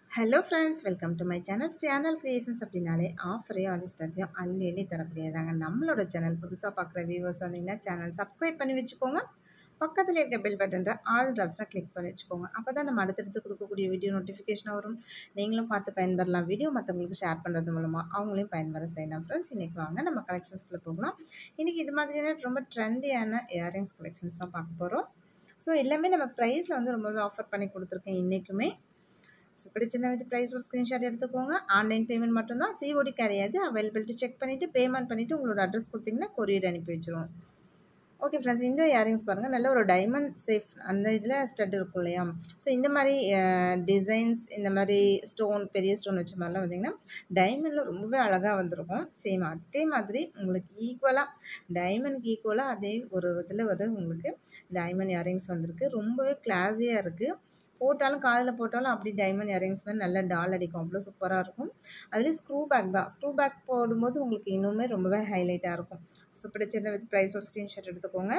Hello friends welcome to my channel channel creations அப்படின்னாலே ஆஃபரையும் அதிர்ஷ்டத்தையும் அள்ளி அள்ளி தரக்கூடியதாங்க நம்மளோட சேனல் புதுசாக பார்க்குற வியூவர்ஸ் வந்தீங்கன்னா சேனல் சப்ஸ்கிரைப் பண்ணி வச்சுக்கோங்க பக்கத்தில் இருக்க பெல் பட்டன்ற ஆல் ட்ராப்ஸாக கிளிக் பண்ணி வச்சுக்கோங்க அப்போ தான் நம்ம அடுத்தடுத்து கொடுக்கக்கூடிய வீடியோ நோட்டிஃபிகேஷன் வரும் நீங்களும் பார்த்து பயன்பெறலாம் வீடியோ மற்றவங்களுக்கு ஷேர் பண்ணுறது மூலமாக அவங்களையும் பயன்பெற செய்யலாம் ஃப்ரெண்ட்ஸ் இன்றைக்கி வாங்க நம்ம கலெக்ஷன்ஸ்குள்ளே போகலாம் இன்றைக்கி இது மாதிரியான ரொம்ப ட்ரெண்டியான இயரிங்ஸ் கலெக்ஷன்ஸ் தான் பார்க்க போகிறோம் ஸோ எல்லாமே நம்ம ப்ரைஸில் வந்து ரொம்பவே ஆஃபர் பண்ணி கொடுத்துருக்கேன் இன்றைக்குமே ஸோ பிடிச்சிருந்தா வித் ப்ரைஸ் ஒரு ஸ்க்ரீன்ஷாட் எடுத்துக்கோங்க ஆன்லைன் பேமெண்ட் மட்டும்தான் சிஓடி கிடையாது அவைலபிலிட்டி செக் பண்ணிவிட்டு பேமெண்ட் பண்ணிவிட்டு உங்களோட அட்ரஸ் கொடுத்தீங்கன்னா கொரியர் அனுப்பி வச்சுருவோம் ஓகே ஃப்ரெண்ட்ஸ் இந்த இயரிங்ஸ் பாருங்கள் நல்ல ஒரு டைமண்ட் சேஃப் அந்த இதில் ஸ்டட் இருக்கும் இல்லையா ஸோ இந்த மாதிரி டிசைன்ஸ் இந்த மாதிரி ஸ்டோன் பெரிய ஸ்டோன் வச்ச மாதிரிலாம் வந்தீங்கன்னா டைமண்டில் ரொம்பவே அழகாக வந்திருக்கும் சேம் அதே மாதிரி உங்களுக்கு ஈக்குவலாக டைமண்ட்க்கு ஈக்குவலாக அதே ஒரு இதில் ஒரு உங்களுக்கு டைமண்ட் இயரிங்ஸ் வந்திருக்கு ரொம்பவே கிளாஸியாக இருக்குது போட்டாலும் காதில் போட்டாலும் அப்படி டைமண்ட் இயரிங்ஸ் மாதிரி நல்ல டால் அடிக்கும் அவ்வளோ சூப்பராக இருக்கும் அதுலேயும் ஸ்க்ரூ பேக் தான் ஸ்க்ரூ பேக் போடும்போது உங்களுக்கு இன்னுமே ரொம்பவே ஹைலைட்டாக இருக்கும் ஸோ பிடிச்சிருந்த வித் ப்ரைஸோட ஸ்க்ரீன்ஷாட் எடுத்துக்கோங்க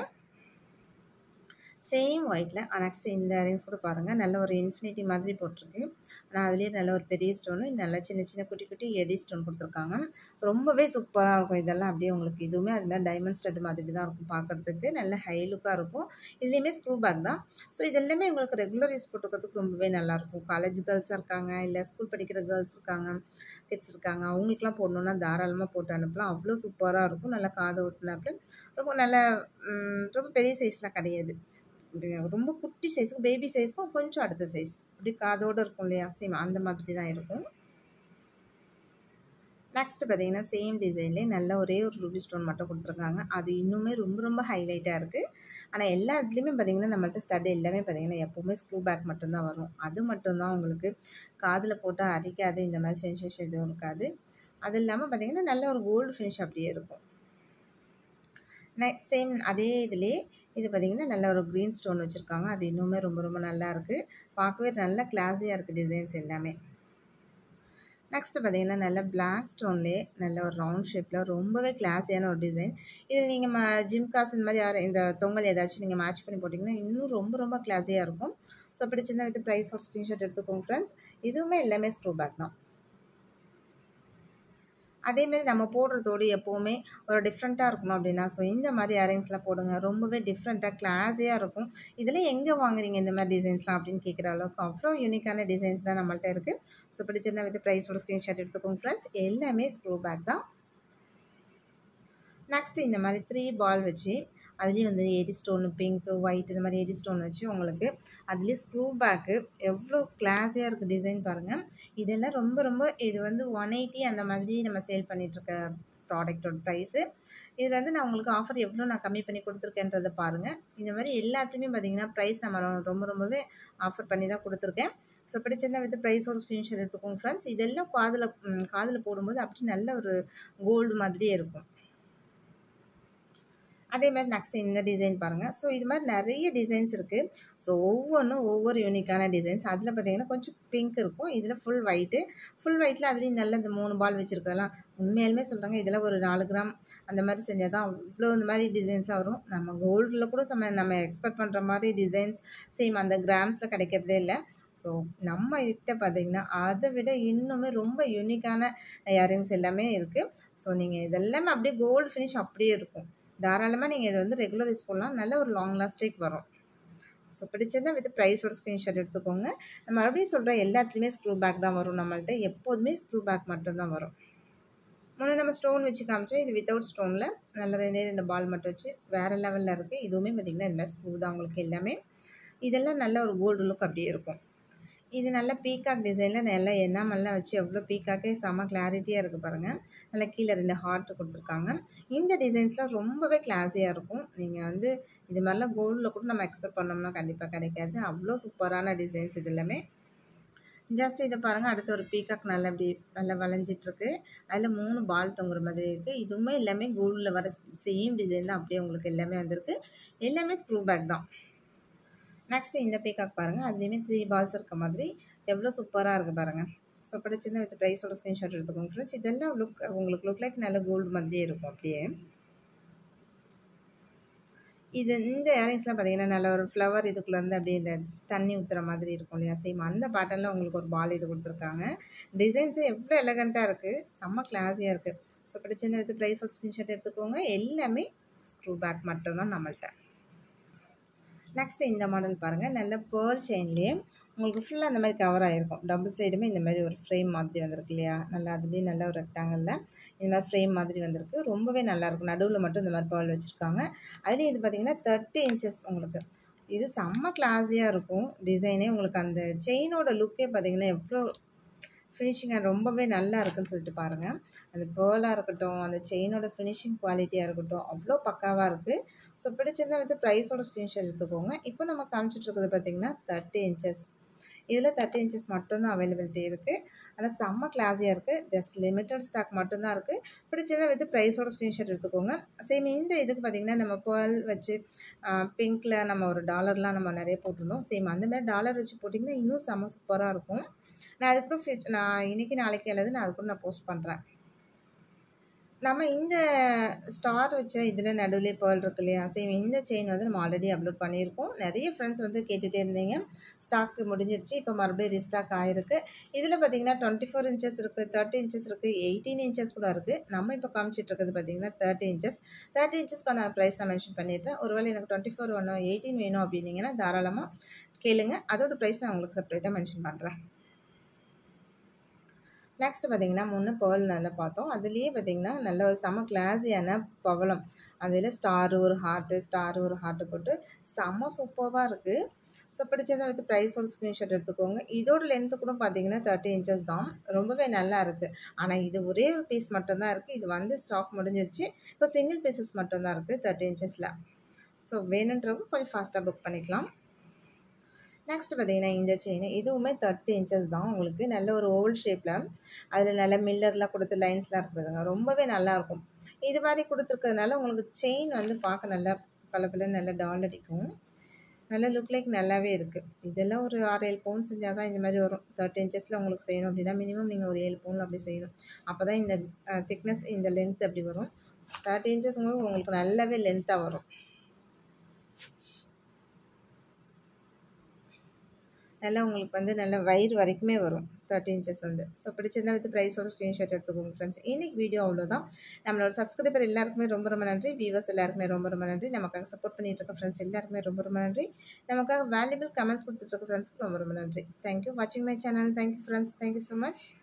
சேம் ஒயிட்டில் நெக்ஸ்ட் இந்த இயரிங்ஸ் கூட பாருங்கள் நல்ல ஒரு இன்ஃபினிட்டி மாதிரி போட்டிருக்கு ஆனால் அதுலேயே நல்ல ஒரு பெரிய ஸ்டோனு நல்ல சின்ன சின்ன குட்டி குட்டி எடி ஸ்டோன் கொடுத்துருக்காங்க ரொம்பவே சூப்பராக இருக்கும் இதெல்லாம் அப்படியே உங்களுக்கு இதுவுமே அது மாதிரி டைமண்ட் ஸ்டட் மாதிரி தான் இருக்கும் பார்க்குறதுக்கு நல்ல ஹை லுக்காக இருக்கும் இதுலேயுமே ஸ்க்ரூ பேக் தான் ஸோ இது எல்லாமே உங்களுக்கு ரெகுலர் யூஸ் போட்டுக்கிறதுக்கு ரொம்பவே நல்லாயிருக்கும் காலேஜ் கேர்ள்ஸாக இருக்காங்க இல்லை ஸ்கூல் படிக்கிற கேர்ள்ஸ் இருக்காங்க கிட்ஸ் இருக்காங்க அவங்களுக்குலாம் போடணுன்னா தாராளமாக போட்டு அனுப்பலாம் அவ்வளோ சூப்பராக இருக்கும் நல்லா காதை ஒட்டினாப்புல ரொம்ப நல்ல ரொம்ப பெரிய சைஸ்லாம் கிடையாது ரொம்ப குட்டி சைஸுக்கு பேபி சைஸ்க்கும் கொஞ்சம் அடுத்த சைஸ் அப்படி காதோடு இருக்கும் இல்லையா சேம் அந்த மாதிரி தான் இருக்கும் நெக்ஸ்ட்டு பார்த்தீங்கன்னா சேம் டிசைன்லேயே நல்ல ஒரே ஒரு ரூபி ஸ்டோன் மட்டும் கொடுத்துருக்காங்க அது இன்னுமே ரொம்ப ரொம்ப ஹைலைட்டாக இருக்குது ஆனால் எல்லா இதுலேயுமே பார்த்தீங்கன்னா நம்மள்ட்ட ஸ்டட் எல்லாமே பார்த்தீங்கன்னா எப்போவுமே ஸ்க்ரூ பேக் மட்டும்தான் வரும் அது மட்டும்தான் உங்களுக்கு காதில் போட்டால் அரிக்காது இந்த மாதிரி சென்சேஷன் எதுவும் இருக்காது அது இல்லாமல் பார்த்தீங்கன்னா நல்ல ஒரு கோல்டு ஃபினிஷ் அப்படியே இருக்கும் நெக்ஸ்ட் சேம் அதே இதிலே இது பார்த்திங்கன்னா நல்ல ஒரு க்ரீன் ஸ்டோன் வச்சுருக்காங்க அது இன்னுமே ரொம்ப ரொம்ப நல்லா இருக்குது பார்க்கவே நல்ல கிளாஸியாக இருக்குது டிசைன்ஸ் எல்லாமே நெக்ஸ்ட்டு பார்த்திங்கன்னா நல்ல பிளாக் ஸ்டோன்லேயே நல்ல ஒரு ரவுண்ட் ஷேப்பில் ரொம்பவே கிளாஸியான ஒரு டிசைன் இது நீங்கள் ம ஜிம் காசு இந்த மாதிரி யாரும் இந்த தொங்கல் ஏதாச்சும் நீங்கள் மேட்ச் பண்ணி போட்டிங்கன்னா இன்னும் ரொம்ப ரொம்ப கிளாஸியாக இருக்கும் ஸோ பிடிச்சிருந்தா வித் ப்ரைஸ் ஒரு ஸ்க்ரீன்ஷாட் எடுத்துக்கோங்க ஃப்ரெண்ட்ஸ் இதுவுமே எல்லாமே ஸ்க்ரூ பேக் தான் அதேமாரி நம்ம போடுறதோடு எப்போவுமே ஒரு டிஃப்ரெண்ட்டாக இருக்கணும் அப்படின்னா ஸோ இந்த மாதிரி இயரிங்ஸ்லாம் போடுங்க ரொம்பவே டிஃப்ரெண்ட்டாக கிளாஸியாக இருக்கும் இதில் எங்கே வாங்குறீங்க இந்த மாதிரி டிசைன்ஸ்லாம் அப்படின்னு கேட்குற அளவுக்கு அவ்வளோ யூனிக்கான டிசைன்ஸ் தான் நம்மள்ட்ட இருக்குது ஸோ பிடிச்சிருந்தா வித் ப்ரைஸோட ஸ்க்ரீன்ஷாட் எடுத்துக்கோங்க ஃப்ரெண்ட்ஸ் எல்லாமே ஸ்க்ரூ பேக் தான் நெக்ஸ்ட்டு இந்த மாதிரி த்ரீ பால் வச்சு அதுலேயும் வந்து எடி ஸ்டோனு பிங்க்கு ஒயிட் இந்த மாதிரி எடி ஸ்டோன் வச்சு உங்களுக்கு அதுலேயும் ஸ்க்ரூ பேக்கு எவ்வளோ கிளாஸியாக இருக்குது டிசைன் பாருங்கள் இதெல்லாம் ரொம்ப ரொம்ப இது வந்து ஒன் எயிட்டி அந்த மாதிரி நம்ம சேல் பண்ணிகிட்ருக்க ப்ராடக்டோட ப்ரைஸு இதில் வந்து நான் உங்களுக்கு ஆஃபர் எவ்வளோ நான் கம்மி பண்ணி கொடுத்துருக்கேன்றதை பாருங்கள் இந்த மாதிரி எல்லாத்தையுமே பார்த்திங்கன்னா ப்ரைஸ் நம்ம ரொம்ப ரொம்பவே ஆஃபர் பண்ணி தான் கொடுத்துருக்கேன் ஸோ பிடிச்சிருந்தா வித் ப்ரைஸோட ஸ்க்ரீன்ஷாட் எடுத்துக்கோங்க ஃப்ரெண்ட்ஸ் இதெல்லாம் காதில் காதில் போடும்போது அப்படி நல்ல ஒரு கோல்டு மாதிரியே இருக்கும் அதே மாதிரி நெக்ஸ்ட் இந்த டிசைன் பாருங்கள் ஸோ இது மாதிரி நிறைய டிசைன்ஸ் இருக்குது ஸோ ஒவ்வொன்றும் ஒவ்வொரு யூனிக்கான டிசைன்ஸ் அதில் பார்த்தீங்கன்னா கொஞ்சம் பிங்க் இருக்கும் இதில் ஃபுல் ஒயிட்டு ஃபுல் ஒயிட்டில் அதுலேயும் நல்ல இந்த மூணு பால் வச்சுருக்கலாம் உண்மையாலுமே சொல்கிறாங்க இதில் ஒரு நாலு கிராம் அந்த மாதிரி செஞ்சால் தான் இவ்வளோ இந்த மாதிரி டிசைன்ஸாக வரும் நம்ம கோல்டில் கூட நம்ம நம்ம எக்ஸ்பெக்ட் பண்ணுற மாதிரி டிசைன்ஸ் சேம் அந்த கிராம்ஸில் கிடைக்கிறதே இல்லை ஸோ நம்ம கிட்ட பார்த்திங்கன்னா அதை விட இன்னுமே ரொம்ப யூனிக்கான இயரிங்ஸ் எல்லாமே இருக்குது ஸோ நீங்கள் இதெல்லாமே அப்படியே கோல்டு ஃபினிஷ் அப்படியே இருக்கும் தாராளமாக நீங்கள் இதை வந்து ரெகுலர் யூஸ் பண்ணலாம் நல்ல ஒரு லாங் லாஸ்டிக் வரும் ஸோ பிடிச்சதா வித் ப்ரைஸோட ஸ்க்ரீன்ஷாட் எடுத்துக்கோங்க நம்ம மறுபடியும் சொல்கிற எல்லாத்துலேயுமே ஸ்க்ரூ பேக் தான் வரும் நம்மள்ட்ட எப்போதுமே ஸ்க்ரூ பேக் மட்டும்தான் வரும் முன்னே நம்ம ஸ்டோன் வச்சு காமிச்சோம் இது வித்தவுட் ஸ்டோனில் நல்ல ரெண்டே ரெண்டு பால் மட்டும் வச்சு வேறு லெவலில் இருக்குது இதுவுமே பார்த்திங்கன்னா இந்த மாதிரி ஸ்க்ரூ தான் உங்களுக்கு எல்லாமே இதெல்லாம் நல்ல ஒரு கோல்டு லுக் அப்படியே இருக்கும் இது நல்ல பீகாக் டிசைனில் நல்லா எண்ணாமல்லாம் வச்சு எவ்வளோ பீக்காக்கே செம்ம கிளாரிட்டியாக இருக்குது பாருங்கள் நல்லா கீழே ரெண்டு ஹார்ட்டு கொடுத்துருக்காங்க இந்த டிசைன்ஸ்லாம் ரொம்பவே கிளாஸியாக இருக்கும் நீங்கள் வந்து இது மாதிரிலாம் கோல்டில் கூட நம்ம எக்ஸ்பெக்ட் பண்ணோம்னா கண்டிப்பாக கிடைக்காது அவ்வளோ சூப்பரான டிசைன்ஸ் இது எல்லாமே ஜஸ்ட் இதை பாருங்கள் அடுத்து ஒரு பீகாக் நல்லா இப்படி நல்லா வளைஞ்சிட்ருக்கு அதில் மூணு பால் தொங்குற மாதிரி இருக்குது இதுவுமே எல்லாமே கோல்டில் வர சேம் டிசைன் தான் அப்படியே உங்களுக்கு எல்லாமே வந்திருக்கு எல்லாமே ஸ்க்ரூ பேக் தான் நெக்ஸ்ட்டு இந்த பீகாக் பாருங்கள் அதுலேயுமே த்ரீ பால்ஸ் இருக்க மாதிரி எவ்வளோ சூப்பராக இருக்குது பாருங்கள் ஸோ பிடிச்சிருந்தா வித் ப்ரைஸோட ஸ்க்ரீன்ஷாட் எடுத்துக்கோங்க ஃப்ரெண்ட்ஸ் இதெல்லாம் லுக் உங்களுக்கு லுக் லைக் நல்ல கோல்டு மாதிரியே இருக்கும் அப்படியே இது இந்த இயரிங்ஸ்லாம் பார்த்தீங்கன்னா, நல்ல ஒரு ஃப்ளவர் இதுக்குள்ளேருந்து அப்படியே இந்த தண்ணி ஊத்துற மாதிரி இருக்கும் இல்லையா? சேம் அந்த பேட்டர்ன்ல உங்களுக்கு ஒரு பால் இது குடுத்துருக்காங்க. டிசைன்ஸே எவ்ளோ எலகன்ட்டா இருக்கு. செம்ம கிளாஸியா இருக்கு. ஸோ பிடிச்சிருந்தா எடுத்து ப்ரைஸோட ஸ்க்ரீன்ஷாட் எடுத்துக்கோங்க. எல்லாமே ஸ்க்ரூ பேக் மட்டும் தான் நம்மள்ட்ட. நெக்ஸ்ட் இந்த மாடல் பாருங்க. நல்ல பேர்ல் செயின்லயே உங்களுக்கு ஃபுல்லா இந்த மாரி கவர் ஆயிருக்கும். டபுள் சைடுமே இந்த மாரி ஒரு ஃப்ரேம் மாதிரி வந்திருக்கு இல்லையா? நல்லா அதுலயும் நல்ல ஒரு ரெக்டாங்கிள்ல இந்த மாரி ஃப்ரேம் மாதிரி வந்திருக்கு. ரொம்பவே நல்லாயிருக்கும். நடுவுல மட்டும் இந்த மாரி பேர்ல் வச்சிருக்காங்க. அதுலயும் இது பார்த்தீங்கன்னா, 30 இன்ச்சஸ் உங்களுக்கு. இது செம்ம கிளாஸியா இருக்கும். டிசைனே உங்களுக்கு அந்த செயினோட லுக்கே பார்த்தீங்கன்னா, எவ்ளோ ஃபினிஷிங்கா ரொம்பவே நல்லா இருக்குன்னு சொல்லிட்டு பாருங்க. அந்த பேர்லா இருக்கட்டும், அந்த செயினோட ஃபினிஷிங் குவாலிட்டியா இருக்கட்டும், அவ்ளோ பக்காவா இருக்கு. ஸோ பிடிச்சிருந்தா எடுத்து ப்ரைஸோட ஸ்க்ரீன்ஷாட் எடுத்துக்கோங்க. இப்போ நம்ம காமிச்சிட்டு இருக்கிறது பார்த்தீங்கன்னா, 30 இன்ச்சஸ். இதில 30 இன்ச்சஸ் மட்டும் தான் அவைலபிலிட்டி இருக்கு. ஆனா செம்ம கிளாஸியா இருக்கு. ஜஸ்ட் லிமிட்டட் ஸ்டாக் மட்டும் தான் இருக்கு. பிடிச்சிருந்தா வித் ப்ரைஸோட ஸ்க்ரீன்ஷாட் எடுத்துக்கோங்க. சேம் இந்த இதுக்கு பார்த்தீங்கன்னா, நம்ம பேர்ல் வச்சு அ பிங்க்ல நம்ம ஒரு டாலர்லாம் நம்ம நெறைய போட்டிருந்தோம். சேம் அந்த மாரி டாலர் வச்சு போட்டிங்கன்னா, இன்னும் செம்ம சூப்பரா இருக்கும். நான் அதுக்கப்புறம் ஃபிட் நான் இன்னைக்கு நாளைக்கு அல்லது நான் அதுக்கப்புறம் நான் போஸ்ட் பண்றேன். நம்ம இந்த ஸ்டார் வச்ச இதில நடுவுலயே பேர்ல் இருக்கு இல்லையா? சேம் இந்த செயின் வந்து நம்ம ஆல்ரெடி அப்லோட் பண்ணியிருக்கோம். நெறைய ஃப்ரெண்ட்ஸ் வந்து கேட்டுட்டே இருந்தீங்க. ஸ்டாக் முடிஞ்சிருச்சு. இப்போ மறுபடியும் ரீஸ்டாக் ஆயிருக்கு. இதில பார்த்தீங்கன்னா, 24 இன்ச்சஸ் இருக்கு, 30 இன்ச்சஸ் இருக்கு, 18 இன்ச்சஸ் கூட இருக்கு. நம்ம இப்போ காமிச்சிட்டு இருக்கிறது பார்த்தீங்கன்னா, 30 இன்ச்சஸ். 30 இன்ச்சஸ்க்கான பிரைஸ் நான் மென்ஷன் பண்ணிடுறேன். ஒருவேளை எனக்கு 24 வேணும், 18 வேணும் அப்படின்னீங்கன்னா, தாராளமா கேளுங்க. அதோட பிரைஸ் நான் உங்களுக்கு செப்பரேட்டா மென்ஷன் பண்றேன். நெக்ஸ்ட் பார்த்தீங்கன்னா, முன்ன பேர்ல் நல்லா பார்த்தோம். அதிலேயே பார்த்தீங்கன்னா, நல்ல ஒரு செம்ம கிளாஸியான பவளம். அதில ஸ்டார் ஒரு ஹார்ட், ஸ்டார் ஒரு ஹார்ட் போட்டு செம்ம சூப்பர்வா இருக்கு. ஸோ பிடிச்சிருந்தா வித் ப்ரைஸோட ஸ்க்ரீன்ஷாட் எடுத்துக்கோங்க. இதோட லென்த் கூட பார்த்தீங்கன்னா, 30 இன்ச்சஸ் தான். ரொம்பவே நல்லா இருக்கு. ஆனா இது ஒரே ஒரு பீஸ் மட்டும் தான் இருக்கு. இது வந்து ஸ்டாக் முடிஞ்சிருச்சு. இப்போ சிங்கிள் பீசஸ் மட்டும் தான் இருக்கு 30 இன்ச்சஸ்ல. ஸோ வேணுன்றவங்க கொஞ்சம் ஃபாஸ்ட்டா புக் பண்ணிக்கலாம். நெக்ஸ்ட் பார்த்தீங்கன்னா, இந்த செயின் இதுவுமே 30 இன்ச்சஸ் தான் உங்களுக்கு. நல்ல ஒரு ஓவல் ஷேப்ல அதில நல்ல மில்லர்லாம் குடுத்து லைன்ஸ்லாம் இருக்கு பாருங்க. ரொம்பவே நல்லாயிருக்கும். இது மாரி குடுத்துருக்கிறதுனால உங்களுக்கு செயின் வந்து பார்க்க நல்லா பளபளன்னு நல்ல டால் அடிக்கும். நல்ல லுக் லைக் நல்லாவே இருக்கு. இதெல்லாம் ஒரு 6, 7 பவுன் செஞ்சா தான் இந்த மாரி வரும். 30 இன்ச்சஸ்ல உங்களுக்கு செய்யணும் அப்படின்னா, மினிமம் நீங்க ஒரு 7 பவுன் அப்படி செய்யணும். அப்பதான் இந்த அ திக்னஸ் இந்த லென்த் அப்படி வரும். 30 இன்ச்சஸ்ங்கும்போது உங்களுக்கு நல்லாவே லென்த்தா வரும். நல்லா உங்களுக்கு வந்து நல்ல வயிறு வரைக்குமே வரும். 30 இன்ச்சஸ் வந்து. ஸோ பிடிச்சிருந்தா வித் ப்ரைஸோட ஸ்க்ரீன்ஷாட் எடுத்துக்கோங்க ஃப்ரெண்ட்ஸ். இன்னைக்கு வீடியோ அவ்வளோதான். நம்மளோட சப்ஸ்கிரைபர் எல்லாருக்குமே ரொம்ப ரொம்ப நன்றி. வியூவர்ஸ் எல்லாருக்குமே ரொம்ப ரொம்ப நன்றி. நமக்காக சப்போர்ட் பண்ணிட்டு இருக்க ஃப்ரெண்ட்ஸ் எல்லாருக்குமே ரொம்ப ரொம்ப நன்றி. நமக்காக வேல்யூபிள் கமெண்ட்ஸ் குடுத்துட்டு இருக்க ஃப்ரெண்ட்ஸ்க்கு ரொம்ப ரொம்ப நன்றி. தேங்க் யூ வாட்சிங் my channel. Thank you friends. Thank you so much.